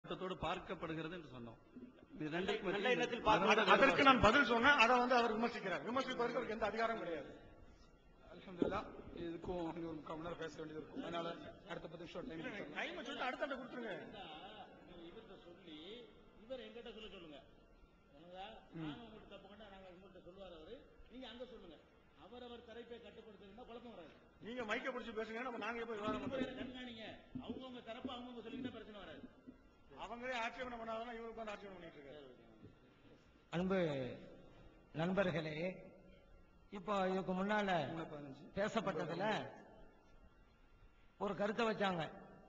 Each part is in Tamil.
அர்த்தத்தோடு பார்க்கப்படுகிறது என்று சொன்னோம் இது ரெண்டுக்கும் நல்ல எண்ணத்தில் மத்தியில் பார்க்க- மரண அதற்கு நான் பதில் சொன்னேன் அதை வந்து அவர் விமர்சிக்கிறார் விமர்சிப்பதற்கு அவருக்கு எந்த அதிகாரம் கிடையாது அல்ஹம்துலில்லாஹ் இதுக்கும் இன்னும் ஒரு முக்கால் மணி நேரம் பேச வேண்டியது இருக்கும் அதனால அடுத்த பத்து நிமிஷம் டைம் டைம் சொல்லிட்டு அடுத்த கொடுத்துருங்க இவர்கிட்ட சொல்லி இவர் எங்கிட்ட சொல்ல சொல்லுங்க சொல்லுங்க நாங்க உங்கள்கிட்ட தப்பு கண்டா நாங்க உங்கள்கிட்ட சொல்லுவார் அவரு நீங்க அங்க சொல்லுங்க அவரவர் தரப்பை கட்டுப்படுத்துறதுன்னா குழப்பம் வராது நீங்க மைக்க பிடிச்சு பேசுங்க நம்ம நாங்க எப்ப விவாதம் பண்றோம் கண்காணிங்க அவங்கவுங்க தரப்பு அவங்கவுங்க சொல்லிக்கிட்டா பிரச்சனை வராது அவங்களே ஆட்சேபனை பண்ணாதான் இவரு உட்கார்ந்து ஆட்சேபனை பண்ணிட்டு இருக்காரு அன்பு நண்பர்களே இப்போ இதுக்கு முன்னால பேசப்பட்டதுல ஒரு கருத்தை வச்சாங்க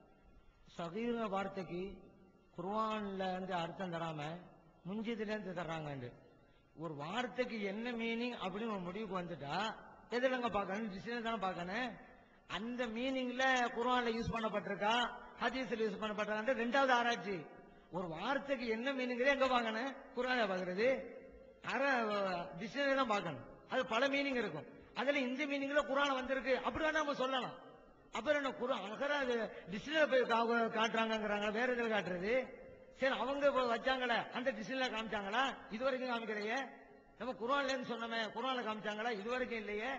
சகீர வார்த்தைக்கு குர்ஆன்ல இருந்து அர்த்தம் தராம முஞ்சிதுல இருந்து தர்றாங்கன்னு ஒரு வார்த்தைக்கு என்ன மீனிங் அப்படின்னு ஒரு முடிவுக்கு வந்துட்டா எதுலங்க பார்க்கணும் டிக்ஷனரி தானே பார்க்கணும் அந்த மீனிங்ல குர்ஆன்ல யூஸ் பண்ணப்பட்டிருக்கா ஹதீஸ்ல யூஸ் பண்ணப்பட்டிருக்கா ரெண்டாவது ஆராய்ச்சி ஒரு வார்த்தைக்கு என்ன மீனிங்கிறே எங்க பார்க்கணும் குர்ஆன்ல பார்க்கறது அற டிக்ஷனரி தான் பார்க்கணும் அது பல மீனிங் இருக்கும் அதுல இந்த மீனிங்ல குர்ஆன் வந்திருக்கு அப்படி வேணா நம்ம சொல்லலாம் அப்புறம் என்ன குரு அகரா அது டிஸ்பிளே போய் கா- காட்டுறாங்கங்கிறாங்க வேற எதுல காட்டுறது சரி அவங்க இப்ப வச்சாங்களே அந்த டிஸ்பிளே காமிச்சாங்களா இது வரைக்கும் காமிக்கிறையே நம்ம குரான்லன்னு சொன்னோமே குரான்ல காமிச்சாங்களா இது வரைக்கும் இல்லையே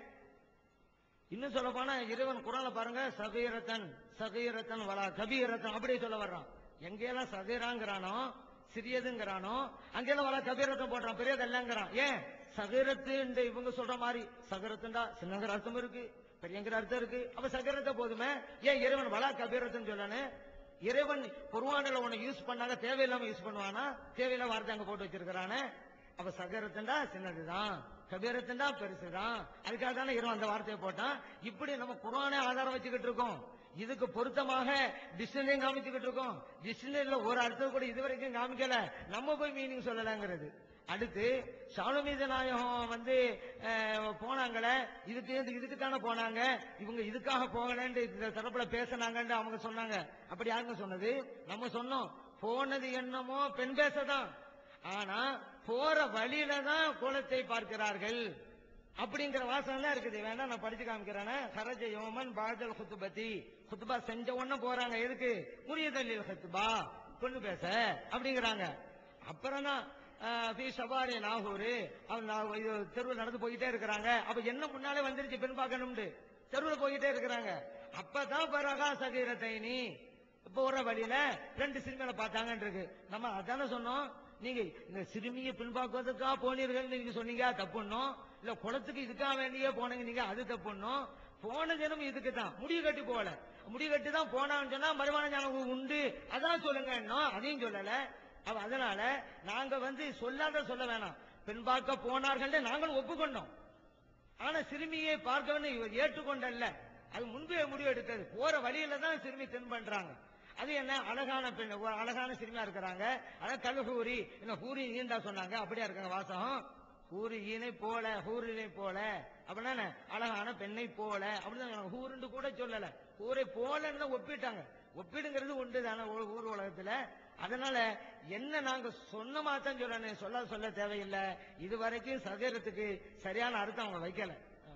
இன்னும் சொல்ல போனா இறைவன் குரான்ல பாருங்க சகீரத்தன் சகீரத்தன் வலா கபீரத்தன் அப்படியே சொல்ல வர்றான் எங்கெல்லாம் சகீராங்கிறானோ சிறியதுங்கிறானோ அங்கெல்லாம் வலா கபீரத்தன் போடுறான் பெரியதல்லங்கிறான் ஏன் சகீரத்து இந்த இவங்க சொல்ற மாதிரி சகரத்துண்டா சின்னங்கிற அர்த்தம் இருக்கு பெரியங்கிற அர்த்தம் இருக்கு அப்ப சகரத்தை போதுமே ஏன் இறைவன் வலா கபீரத்தன் சொல்லணும் இறைவன் குர்ஆன்ல உன்னை யூஸ் பண்ணாங்க தேவையில்லாம யூஸ் பண்ணுவானா தேவையில்லாம வார்த்தை அங்க போட்டு வச்சிருக்கிறானே அப்ப சகரத்துண்டா சின்னதுதான் கபீரத்துண்டா பெருசுதான் அதுக்காக தானே இறைவன் அந்த வார்த்தையை போட்டான் இப்படி நம்ம குர்ஆனே ஆதாரம் வச்சுக்கிட்டு இருக்கோம் இதுக்கு பொருத்தமாக டிக்ஷனரியும் காமிச்சுக்கிட்டு இருக்கோம் டிக்ஷனரியில ஒரு அர்த்தம் கூட இதுவரைக்கும் காமிக்கல நம்ம போய் மீனிங் சொல்லலாங்கிறது அடுத்து சாலுமீத நாயகம் வந்து அஹ், போனாங்களே இதுக்கு இதுக்கு தானே போனாங்க இவங்க இதுக்காக போகலன்னு இந்த தரப்புல பேசினாங்கன்னு அவங்க சொன்னாங்க அப்படி யாருங்க சொன்னது நம்ம சொன்னோம் போனது என்னமோ பெண் பேசதான் ஆனா போற வழியில தான் கோலத்தை பார்க்கிறார்கள் அப்படிங்கிற வாசகம் தான் இருக்குது வேணா நான் படிச்சு காமிக்கிறேன் ஹரஜ யோமன் பாஜல் குத்துபதி குத்துபா செஞ்ச உடனே போறாங்க எதுக்கு முரியதல்லில் குத்துபா கொண்டு பேச அப்படிங்கிறாங்க அப்புறம் தான் ஃபீ சபாரி நாகூர் அவன் நா- இது தெருவில் நடந்து போயிட்டே இருக்கிறாங்க அப்ப என்ன முன்னாலே வந்துருச்சு பெண் பார்க்கணும்னு தெருவில் போயிட்டே இருக்கிறாங்க அப்பதான் பரகா சகீரத்தைனி போற வழியில ரெண்டு சிறுமிகளை பார்த்தாங்கன்னு இருக்கு நம்ம அதானே சொன்னோம் நீங்க இந்த சிறுமியை பின்பாக்குவதற்கா போனீர்கள் நீங்க சொன்னீங்க தப்புன்னோம் இல்ல குளத்துக்கு இதுக்காக வேண்டியே போனீங்க நீங்க அது தப்புன்னோம் போன ஜனம் இதுக்கு தான் முடிவு கட்டி போகல முடிவு கட்டி தான் போனான்னு சொன்னா மறுமான ஞானம் உண்டு அதான் சொல்லுங்க அதையும் சொல்லல அப்ப அதனால நாங்க வந்து சொல்லாத சொல்ல வேணாம் பெண் பார்க்க போனார்கள் நாங்களும் ஒப்புக்கொண்டோம் ஆனா சிறுமியை பார்க்கணும்னு இவர் ஏற்றுக்கொண்டல்ல அது முன்பே முடிவு எடுத்தது போற வழியில தான் சிறுமி தென் பண்றாங்க அது என்ன அழகான பெண் ஒரு அழகான சிறுமியா இருக்கிறாங்க அதான் கல்ஹூரி என்ன ஹூரி ஈந்தா சொன்னாங்க அப்படியா இருக்காங்க வாசகம் ஹூரி ஈனை போல ஹூரினை போல அப்படின்னா என்ன? அழகான பெண்ணை போல அப்படின்னு ஹூருன்னு கூட சொல்லல ஹூரை போலன்னு தான் ஒப்பிட்டாங்க ஒப்பிடுங்கிறது உண்டு தானே ஊ- ஊர் உலகத்துல அதனால என்ன நாங்க சொன்ன மாத்தான் சொல்லணும் சொல்ல சொல்ல தேவையில்லை இது வரைக்கும் சதீரத்துக்கு சரியான அர்த்தம் அவங்க வைக்கல ஆ.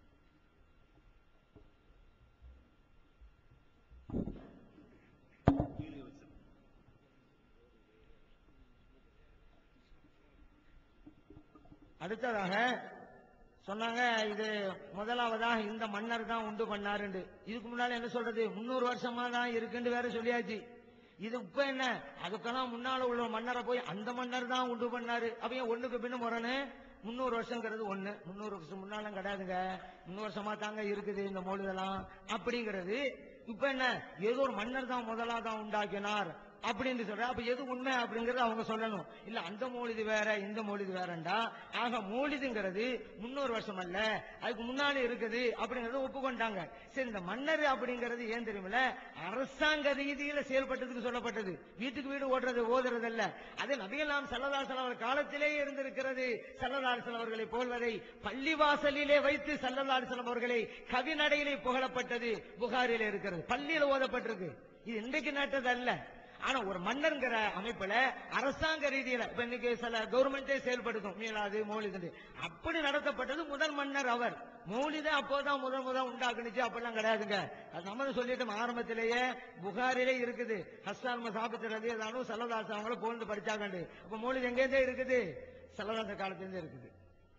அடுத்ததாக சொன்னாங்க இது முதலாவதாக இந்த மன்னர் தான் உண்டு பண்ணாருண்டு இதுக்கு முன்னால என்ன சொல்றது முன்னூறு வருஷமா தான் இருக்குன்னு வேற சொல்லியாச்சு இது இப்ப என்ன அதுக்கெல்லாம் முன்னால உள்ள மன்னரை போய் அந்த மன்னர் தான் உண்டு பண்ணாரு அப்ப ஏன் ஒண்ணுக்கு பின்னு முரணு முன்னூறு வருஷங்கிறது ஒண்ணு முன்னூறு வருஷம் முன்னாலும் கிடையாதுங்க முன்னூறு வருஷமா தாங்க இருக்குது இந்த மொழிதெல்லாம் அப்படிங்கிறது இப்ப என்ன ஏதோ ஒரு மன்னர் தான் முதலா தான் உண்டாக்கினார் அப்படின்னு சொல்ற அப்ப எது உண்மை அப்படிங்கறது அவங்க சொல்லணும் இல்ல அந்த மொழிது வேற இந்த மொழிது வேறண்டா ஆக மொழிதுங்கிறது முன்னூறு வருஷம் அல்ல அதுக்கு முன்னாலே இருக்குது அப்படிங்கறத ஒப்புக்கொண்டாங்க சரி இந்த மன்னர் அப்படிங்கிறது ஏன் தெரியுமில்ல அரசாங்க ரீதியில செயல்பட்டதுக்கு சொல்லப்பட்டது வீட்டுக்கு வீடு ஓடுறது ஓதுறது அல்ல அது நபிகலாம் சல்லதாசன் அவர் காலத்திலே இருந்திருக்கிறது சல்லதாசன் அவர்களை போல்வதை பள்ளிவாசலிலே வைத்து சல்லதாசன் அவர்களை கவிநடையிலே புகழப்பட்டது புகாரிலே இருக்கிறது பள்ளியில ஓதப்பட்டிருக்கு இது இன்றைக்கு நட்டது அல்ல ஆனா ஒரு மன்னர்ங்கிற அமைப்புல அரசாங்க ரீதியில இப்ப இன்னைக்கு சில கவர்மெண்டே செயல்படுத்தும் மீளாது மோலிது அப்படி நடத்தப்பட்டது முதல் மன்னர் அவர் மௌலிதை அப்போதான் முதல் முதல் உண்டாக்குனுச்சு அப்படிலாம் கிடையாதுங்க அது நம்ம சொல்லிட்டோம் ஆரம்பத்திலேயே புகாரிலே இருக்குது ஹஸ்தான் சாபித்து ரதி அதானும் சல்லதாஸ் அவங்கள புகழ்ந்து படிச்சாங்கண்டு அப்ப மௌலிது எங்கேருந்தே இருக்குது சல்லதாச காலத்திலிருந்தே இருக்குது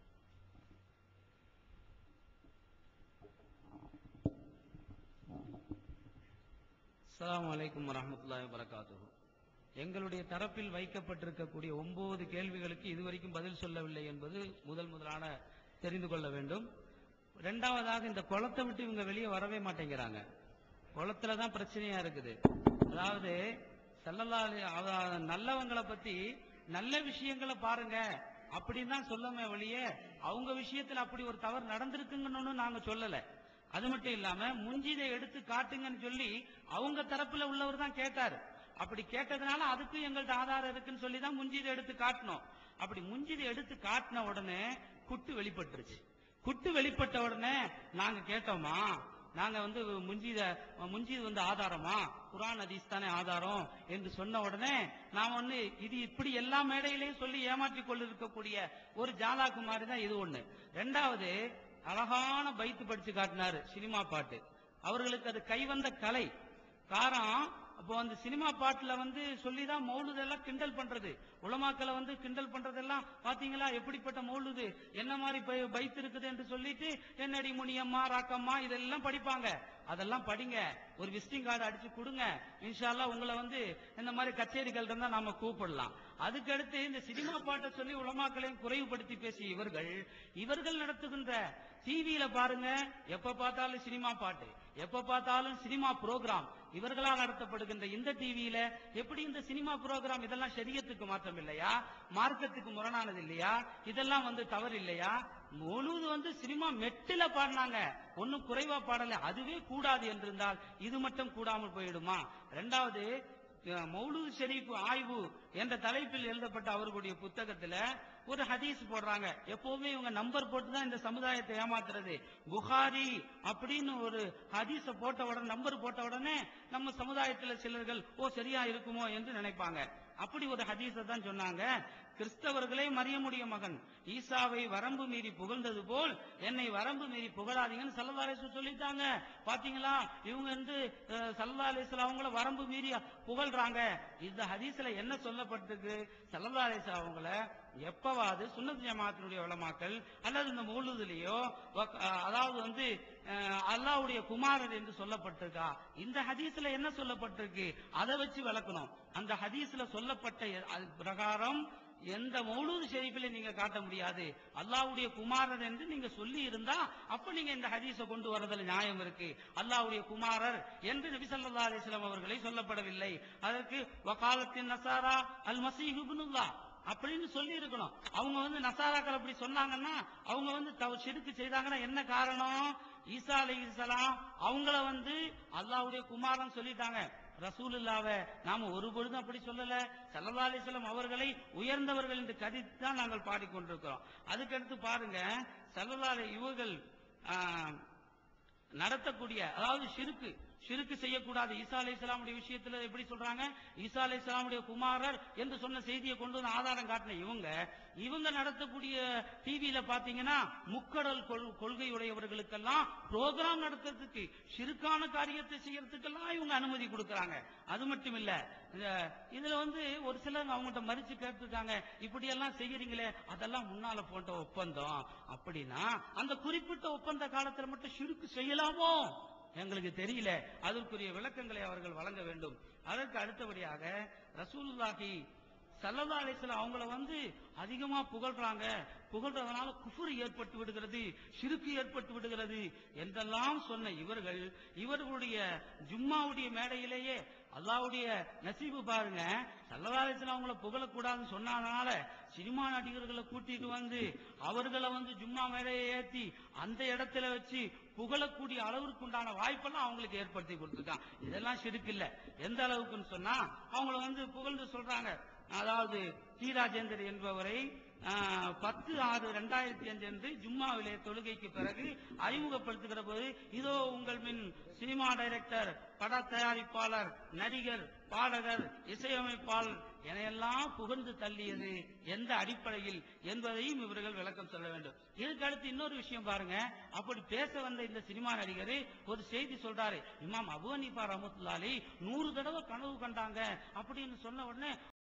அஸ்ஸலாமு அலைக்கும் வரஹ்மத்துல்லாஹி வபரகாத்துஹு எங்களுடைய தரப்பில் வைக்கப்பட்டிருக்கக்கூடிய ஒன்பது கேள்விகளுக்கு இதுவரைக்கும் பதில் சொல்லவில்லை என்பது முதல் முதலான தெரிந்து கொள்ள வேண்டும் இரண்டாவதாக இந்த குளத்தை விட்டு இவங்க வெளியே வரவே மாட்டேங்கிறாங்க குளத்துல தான் பிரச்சனையா இருக்குது அதாவது செல்லல்லா நல்லவங்களை பத்தி நல்ல விஷயங்களை பாருங்க அப்படின்னு தான் சொல்லமே ஒழிய அவங்க விஷயத்துல அப்படி ஒரு தவறு நடந்திருக்குங்கன்னு நாங்க சொல்லல அது மட்டும் இல்லாம முஞ்சிதை எடுத்து காட்டுங்கன்னு சொல்லி அவங்க தரப்புல உள்ளவர் தான் கேட்டாரு அப்படி கேட்டதுனால அதுக்கும் எங்கள்ட்ட ஆதாரம் இருக்குன்னு சொல்லி தான் முஞ்சிதை எடுத்து காட்டணும் அப்படி முஞ்சிதை எடுத்து காட்டின உடனே குட்டு வெளிப்பட்டுருச்சு குட்டு வெளிப்பட்ட உடனே நாங்க கேட்டோமா நாங்க வந்து முஞ்சித முஞ்சிது வந்து ஆதாரமா குரான் ஹதீஸ் தானே ஆதாரம் என்று சொன்ன உடனே நான் ஒண்ணு இது இப்படி எல்லா மேடையிலையும் சொல்லி ஏமாற்றிக் கொண்டிருக்கக்கூடிய ஒரு ஜாலாக்கு மாதிரி தான் இது ஒண்ணு ரெண்டாவது அழகான பைத்து படிச்சு காட்டினாரு சினிமா பாட்டு அவர்களுக்கு அது கைவந்த கலை காரணம் அப்போ அந்த சினிமா பாட்டுல வந்து சொல்லிதான் மௌலுதெல்லாம் கிண்டல் பண்றது உலமாக்களை வந்து கிண்டல் பண்றதெல்லாம் பாத்தீங்களா எப்படிப்பட்ட மௌலுது என்ன மாதிரி பை- பைத்து இருக்குது என்று சொல்லிட்டு என்னடி முனியம்மா ராக்கம்மா இதெல்லாம் படிப்பாங்க அதெல்லாம் படிங்க ஒரு விசிட்டிங் கார்டு அடிச்சு கொடுங்க இன்ஷால்லா உங்களை வந்து இந்த மாதிரி கச்சேரிகள் இருந்தா நாம கூப்பிடலாம் அதுக்கடுத்து இந்த சினிமா பாட்டை சொல்லி உலமாக்களையும் குறைவுபடுத்தி பேசிய இவர்கள் இவர்கள் நடத்துகின்ற டிவியில பாருங்க எப்ப பார்த்தாலும் சினிமா பாட்டு எப்ப பார்த்தாலும் சினிமா புரோகிராம் இவர்களால் நடத்தப்படுகின்ற இந்த டிவியில எப்படி இந்த சினிமா புரோகிராம் இதெல்லாம் சரியத்துக்கு மாற்றம் இல்லையா மார்க்கத்துக்கு முரணானது இல்லையா இதெல்லாம் வந்து தவறு இல்லையா முழுது வந்து சினிமா மெட்டில பாடினாங்க ஒண்ணும் குறைவா பாடல அதுவே கூடாது என்றிருந்தால் இது மட்டும் கூடாமல் போயிடுமா ரெண்டாவது அஹ், மௌலூத் ஷெரீப் ஆய்வு என்ற தலைப்பில் எழுதப்பட்ட அவர்களுடைய புத்தகத்துல ஒரு ஹதீஸ் போடுறாங்க எப்பவுமே இவங்க நம்பர் போட்டு தான் இந்த சமுதாயத்தை ஏமாத்துறது புகாரி அப்படின்னு ஒரு ஹதீஸ போட்ட உடனே நம்பர் போட்ட உடனே நம்ம சமுதாயத்துல சிலர்கள் ஓ சரியா இருக்குமோ என்று நினைப்பாங்க அப்படி ஒரு ஹதீஸ தான் சொன்னாங்க கிறிஸ்தவர்களே மரியமுடைய மகன் ஈசாவை வரம்பு மீறி புகழ்ந்தது போல் என்னை வரம்பு மீறி புகழாதீங்கன்னு சல்லா அலிஸ்லாம் சொல்லிட்டாங்க பாத்தீங்களா இவங்க வந்து அஹ், சல்லா அலிஸ்லாம் அவங்கள வரம்பு மீறி புகழ்றாங்க இந்த ஹதீஸ்ல என்ன சொல்லப்பட்டிருக்கு சல்லா அலிஸ்லாம் அவங்கள எப்பவாவது சுன்னத் ஜமாத்தினுடைய உலமாக்கள் அல்லது இந்த மௌலுதுலயோ வக்- அஹ், அதாவது வந்து அஹ், அல்லாஹ்வுடைய குமாரர் என்று சொல்லப்பட்டிருக்கா இந்த ஹதீஸ்ல என்ன சொல்லப்பட்டிருக்கு அதை வச்சு விளக்கணும் அந்த ஹதீஸ்ல சொல்லப்பட்ட எ- அது பிரகாரம் எந்த மௌலூது ஷெரீஃபில நீங்க காட்ட முடியாது அல்லாஹ்வுடைய குமாரர் என்று நீங்க சொல்லி இருந்தா அப்ப நீங்க இந்த ஹதீஸை கொண்டு வரதுல நியாயம் இருக்கு அல்லாஹ்வுடைய குமாரர் என்று நபி ஸல்லல்லாஹு அலைஹி வஸல்லம் அவர்களை சொல்லப்படவில்லை அதற்கு வகாலத்தின் நசாரா அல் மசீஹ் இப்னுல்லாஹ் அப்படின்னு சொல்லி இருக்கணும் அவங்க வந்து நசாராக்கள் அப்படி சொன்னாங்கன்னா அவங்க வந்து தவ சிறுக்கு செய்தாங்கன்னா என்ன காரணம் ஈசா அலைஹிஸ்ஸலாம் அவங்கள வந்து அல்லாஹ்வுடைய குமாரன் சொல்லிட்டாங்க ரசூலுல்லாவை நாம ஒரு பொழுதும் அப்படி சொல்லல சல்லல்லாஹு அலைஹி வஸல்லம் அவர்களை உயர்ந்தவர்கள் என்று கருதி தான் நாங்கள் பாடிக்கொண்டிருக்கிறோம் அதுக்கடுத்து பாருங்க சல்லல்லாஹு அலைஹி இவர்கள் ஆஹ், நடத்தக்கூடிய அதாவது ஷிருக்கு ஷிருக்கு செய்யக்கூடாது ஈசா அலை இஸ்லாமுடைய விஷயத்துல எப்படி சொல்றாங்க ஈசா அலை இஸ்லாமுடைய குமாரர் என்று சொன்ன செய்தியை கொண்டு வந்து ஆதாரம் காட்டின இவங்க இவங்க நடத்தக்கூடிய டிவியில பாத்தீங்கன்னா முக்கடல் கொள்- கொள்கையுடையவர்களுக்கெல்லாம் ப்ரோக்ராம் நடத்துறதுக்கு ஷிருக்கான காரியத்தை செய்யறதுக்கெல்லாம் இவங்க அனுமதி கொடுக்கறாங்க அது மட்டும் இல்ல இந்த- இதுல வந்து ஒரு சிலர் அவங்ககிட்ட மறிச்சு கேட்டிருக்காங்க இப்படி எல்லாம் செய்யறீங்களே அதெல்லாம் முன்னால போட்ட ஒப்பந்தம் அப்படின்னா அந்த குறிப்பிட்ட ஒப்பந்த காலத்துல மட்டும் ஷிருக்கு செய்யலாமோ எங்களுக்கு தெரியல அதற்குரிய விளக்கங்களை அவர்கள் வழங்க வேண்டும் அதற்கு அடுத்தபடியாக ரசூலுல்லாஹி சல்லல்லா அலிஸ்லாம் அவங்கள வந்து அதிகமா புகழ்றாங்க புகழ்றதுனால குஃபுர் ஏற்பட்டு விடுகிறது சிறுக்கு ஏற்பட்டு விடுகிறது என்றெல்லாம் சொன்ன இவர்கள் இவர்களுடைய ஜும்மாவுடைய மேடையிலேயே அல்லாவுடைய நசீபு பாருங்க சல்லல்லா அலிஸ்லாம் அவங்கள புகழக்கூடாதுன்னு சொன்னதுனால சினிமா நடிகர்களை கூட்டிட்டு வந்து அவர்களை வந்து ஜும்மா மேடையை ஏத்தி அந்த இடத்துல வச்சு புகழக்கூடிய அளவிற்கு உண்டான வாய்ப்பெல்லாம் அவங்களுக்கு ஏற்படுத்தி கொடுத்துருக்கான் இதெல்லாம் சிறுக்கு இல்ல எந்த அளவுக்குன்னு சொன்னா அவங்கள வந்து புகழ்ந்து சொல்றாங்க அதாவது டி ராஜேந்தர் என்பவரை ஆஹ், பத்து ஆறு ரெண்டாயிரத்தி அஞ்சு அன்று ஜும்மாவிலே தொழுகைக்கு பிறகு அறிமுகப்படுத்துகிற போது இதோ உங்கள் மின் சினிமா டைரக்டர் பட தயாரிப்பாளர் நடிகர் பாடகர் இசையமைப்பாளர் எனையெல்லாம் புகழ்ந்து தள்ளியது எந்த அடிப்படையில் என்பதையும் இவர்கள் விளக்கம் சொல்ல வேண்டும் இதுக்கு அடுத்து இன்னொரு விஷயம் பாருங்க அப்படி பேச வந்த இந்த சினிமா நடிகர் ஒரு செய்தி சொல்றாரு இமாம் அபு ஹனீஃபா ரஹமத்துல்லாஹி நூறு தடவை கனவு கண்டாங்க அப்படின்னு சொன்ன உடனே